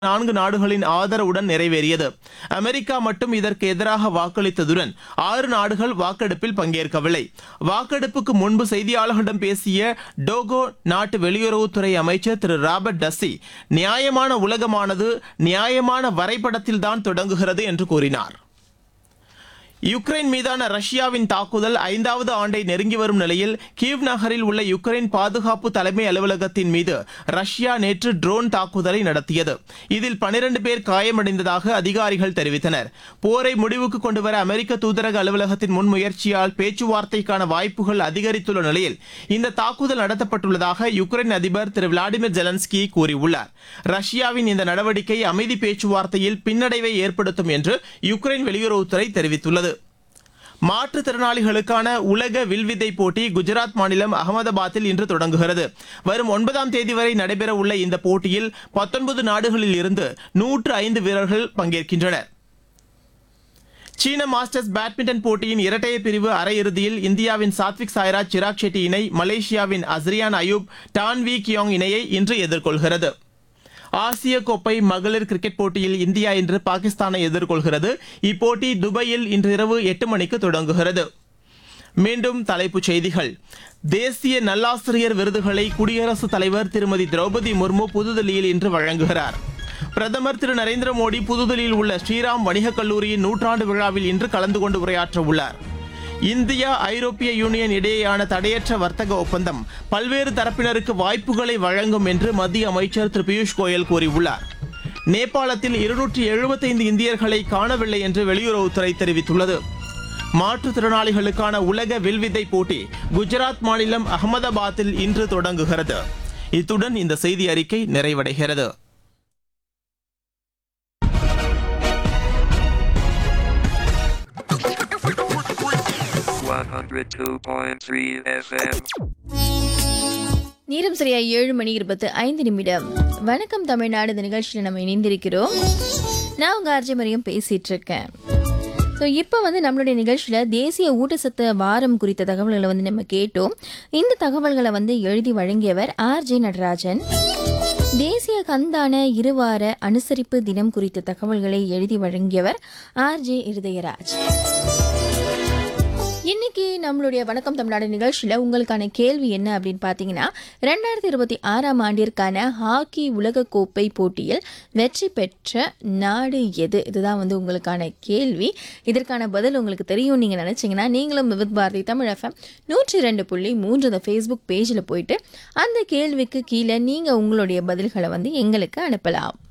நான்கு நாடுகளின் ஆதரவுடன் நிறைவேறியது அமெரிக்கா மட்டும் இதற்கு எதிராக வாக்களித்ததுடன் ஆறு நாடுகள் வாக்கெடுப்பில் பங்கேற்கவில்லை வாக்கெடுப்புக்கு முன்பு செய்தியாளர்களிடம் பேசிய டோகோ நாட்டு வெளியுறவுத்துறை அமைச்சர் திரு ராபர்ட் டஸ்ஸி நியாயமான உலகமானது நியாயமான வரைபடத்தில்தான் தொடங்குகிறது என்று கூறினார் யுக்ரைன் மீதான ரஷ்யாவின் தாக்குதல் ஐந்தாவது ஆண்டை நெருங்கி வரும் நிலையில் கீவ் நகரில் உள்ள யுக்ரைன் பாதுகாப்பு தலைமை அலுவலகத்தின் மீது ரஷ்யா நேற்று ட்ரோன் தாக்குதலை நடத்தியது இதில் 12 பேர் காயமடைந்ததாக அதிகாரிகள் தெரிவித்தனர் போரை முடிவுக்கு கொண்டுவர அமெரிக்க தூதரக அலுவலகத்தின் முன்முயற்சியால் பேச்சுவார்த்தைக்கான வாய்ப்புகள் அதிகரித்துள்ள நிலையில் இந்த தாக்குதல் நடத்தப்பட்டுள்ளதாக யுக்ரைன் அதிபர் திரு விளாடிமிர் ஜெலன்ஸ்கி கூறியுள்ளார் ரஷ்யாவின் இந்த நடவடிக்கை அமைதி பேச்சுவார்த்தையில் பின்னடைவை ஏற்படுத்தும் என்று யுக்ரைன் வெளியுறவுத்துறை தெரிவித்துள்ளது மாற்றுத்திறனாளிகளுக்கான உலக வில்வித்தை போட்டி குஜராத் மாநிலம் அகமதாபாத்தில் இன்று தொடங்குகிறது வரும் ஒன்பதாம் தேதி வரை நடைபெறவுள்ள இந்த போட்டியில் பத்தொன்பது நாடுகளில் இருந்து நூற்று ஐந்து வீரர்கள் பங்கேற்கின்றனர் சீன மாஸ்டர்ஸ் பேட்மிண்டன் போட்டியின் இரட்டையர் பிரிவு அரையிறுதியில் இந்தியாவின் சாத்விக் சாய்ராஜ் சிராக் ஷெட்டி இணை மலேசியாவின் அஸ்ரியான் அயூப் டான்வி கியோங் இணையை இன்று எதிர்கொள்கிறது ஆசிய கோப்பை மகளிர் கிரிக்கெட் போட்டியில் இந்தியா இன்று பாகிஸ்தானை எதிர்கொள்கிறது இப்போட்டி துபாயில் இன்று இரவு எட்டு மணிக்கு தொடங்குகிறது மீண்டும் தலைப்புச் செய்திகள் தேசிய நல்லாசிரியர் விருதுகளை குடியரசுத் தலைவர் திருமதி திரௌபதி முர்மு புதுதில்லியில் இன்று வழங்குகிறார் பிரதமர் திரு நரேந்திர மோடி புதுதில்லியில் உள்ள ஸ்ரீராம் வணிகக் கல்லூரியின் நூற்றாண்டு விழாவில் இன்று கலந்து கொண்டு உரையாற்ற உள்ளார் இந்தியா ஐரோப்பிய யூனியன் இடையேயான தடையற்ற வர்த்தக ஒப்பந்தம் பல்வேறு தரப்பினருக்கு வாய்ப்புகளை வழங்கும் என்று மத்திய அமைச்சர் திரு பியூஷ் கோயல் கூறியுள்ளார் நேபாளத்தில் இருநூற்றி எழுபத்தைந்து இந்தியர்களை காணவில்லை என்று வெளியுறவுத்துறை தெரிவித்துள்ளது மாற்றுத்திறனாளிகளுக்கான உலக வில்வித்தை போட்டி குஜராத் மாநிலம் அகமதாபாத்தில் இன்று தொடங்குகிறது இத்துடன் இந்த செய்தி அறிக்கை நிறைவடைகிறது One hundred two point three FM. நேரம் சரியா ஏழு மணி இருபத்து ஐந்து நிமிடம் வணக்கம் தமிழ்நாடு இந்த நிகழ்ச்சியில் நம்ம இணைந்திருக்கிறோம் நான் உங்க ஆர்ஜி மரியம் பேசிட்டு இருக்கேன் ஸோ இப்போ வந்து நம்மளுடைய நிகழ்ச்சியில் தேசிய ஊட்டச்சத்து வாரம் குறித்த தகவல்களை வந்து நம்ம கேட்டோம் இந்த தகவல்களை வந்து எழுதி வழங்கியவர் ஆர்ஜே நடராஜன் தேசிய கந்தான இருவார அனுசரிப்பு தினம் குறித்த தகவல்களை எழுதி வழங்கியவர் ஆர்ஜே இருதயராஜ் இன்னைக்கு நம்மளுடைய வணக்கம் தமிழ்நாடு நிகழ்ச்சியில் உங்களுக்கான கேள்வி என்ன அப்படின்னு பார்த்தீங்கன்னா ரெண்டாயிரத்தி இருபத்தி ஆறாம் ஆண்டிற்கான ஹாக்கி உலகக்கோப்பை போட்டியில் வெற்றி பெற்ற நாடு எது இதுதான் வந்து உங்களுக்கான கேள்வி இதற்கான பதில் உங்களுக்கு தெரியும் நீங்கள் நினச்சிங்கன்னா நீங்களும் விவித் பாரதி தமிழ் எஃப்எம் நூற்றி ரெண்டு புள்ளி மூன்று அந்த ஃபேஸ்புக் பேஜில் போயிட்டு அந்த கேள்விக்கு கீழே நீங்கள் உங்களுடைய பதில்களை வந்து எங்களுக்கு அனுப்பலாம்